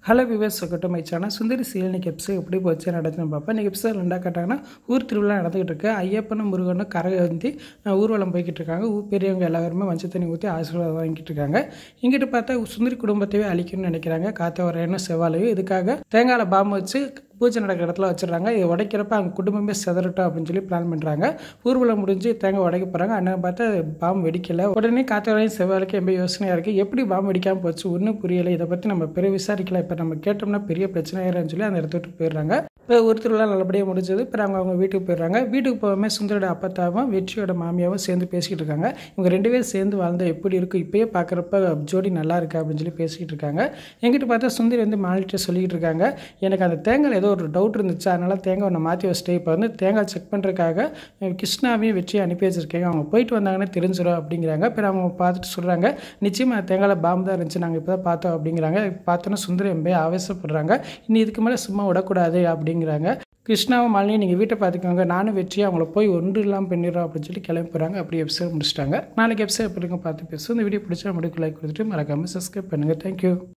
hello விவேஸ் இருக்கட்டும் my channel Sundari சீல் இன்னைக்கு எபிசோட் எப்படி போச்சு நடந்துன்னு பார்ப்பேன் இன்றைக்கி எபிசோட் ரெண்டாக கேட்டாங்கன்னா ஊர் திருவிழா நடந்துகிட்டு இருக்கு ஐயப்பனும் முருகனும் கரை வந்து அஹ், ஊர்வலம் போய்கிட்டு இருக்காங்க ஊர் பெரியவங்க எல்லாருமே மஞ்சள் தண்ணி ஊற்றி ஆசீர்வாதம் வாங்கிட்டு இருக்காங்க இங்கிட்டு பார்த்தா சுந்தரி குடும்பத்தையே அழிக்கணும்னு நினைக்கிறாங்க காத்தவரையனும் செவ்வாழையும் இதுக்காக தேங்காயில் பாம்பு வச்சு பூஜை நடக்கிற இடத்துல வச்சிடுறாங்க இது உடைக்கிறப்ப அவங்க குடும்பமே செதறட்டும் அப்படின்னு சொல்லி பிளான் பண்ணுறாங்க ஊர்வலம் முடிஞ்சு தேங்காய் உடைக்க போகிறாங்க அண்ணன் பார்த்தா பாம்பு வெடிக்கல உடனே காத்தவரையும் செவ்வாழைக்கு ரொம்ப யோசனையாக இருக்குது எப்படி பாம்பு வெடிக்காமல் போச்சு ஒன்றும் புரியலை இதை பற்றி நம்ம பெரிய விசாரிக்கல இப்போ நம்ம கேட்டோம்னா பெரிய பிரச்சனை ஆயிரும்னு சொல்லி அந்த இடத்த விட்டு போயிடுறாங்க இப்போ ஒரு திருவிழா நல்லபடியாக முடிஞ்சது இப்போ அவங்க அவங்க வீட்டுக்கு போயிடுறாங்க வீட்டுக்கு போகாம சுந்தரோட அப்பத்தாவும் வெற்றியோட மாமியாவும் சேர்ந்து பேசிக்கிட்டு இருக்காங்க இவங்க ரெண்டு பேரும் சேர்ந்து வாழ்ந்தா எப்படி இருக்கும் இப்பயே பார்க்குறப்ப ஜோடி நல்லா இருக்கு அப்படின்னு சொல்லி பேசிக்கிட்டு இருக்காங்க எங்கிட்ட பார்த்தா சுந்தரி வந்து மாலிட்ட சொல்லிக்கிட்டு இருக்காங்க எனக்கு அந்த தேங்காய் ஏதோ ஒரு டவுட் இருந்துச்சு அதனால தேங்காய் ஒன்று மாற்றி வச்சுட்டு இப்போ வந்து தேங்காய் செக் பண்ணுறதுக்காக கிருஷ்ணாவையும் வெற்றியை அனுப்பி வச்சிருக்கேங்க அவங்க போயிட்டு வந்தாங்கன்னா தெரிஞ்சிடும் அப்படிங்கிறாங்க அப்புறம் அவங்க பார்த்துட்டு சொல்கிறாங்க நிச்சயமாக தேங்காயில் பாம்பு தான் இருந்துச்சு நாங்கள் இப்போ தான் பார்த்தோம் அப்படிங்கிறாங்க பார்த்தோன்னா சுந்தரி எம்பே ஆவேசப்படுறாங்க இனி இதுக்கு மேலே சும்மா விடக்கூடாது அப்படிங்கிறாங்க கிருஷ்ணாவும் மாலினியும் நீங்கள் வீட்டை பார்த்துக்கோங்க நானும் வெற்றியை அவங்கள போய் ஒன்று இல்லாமல் பண்ணிடுறோம் அப்படின்னு சொல்லி கிளம்பி போகிறாங்க அப்படி எபிசோட் முடிச்சிட்டாங்க நாளைக்கு எபிசோட் எப்படி இருக்கும் பார்த்து பேசும் இந்த வீடியோ பிடிச்சா முடிக்கு லைக் கொடுத்துட்டு மறக்காமல் சப்ஸ்கிரைப் பண்ணுங்கள் தேங்க்யூ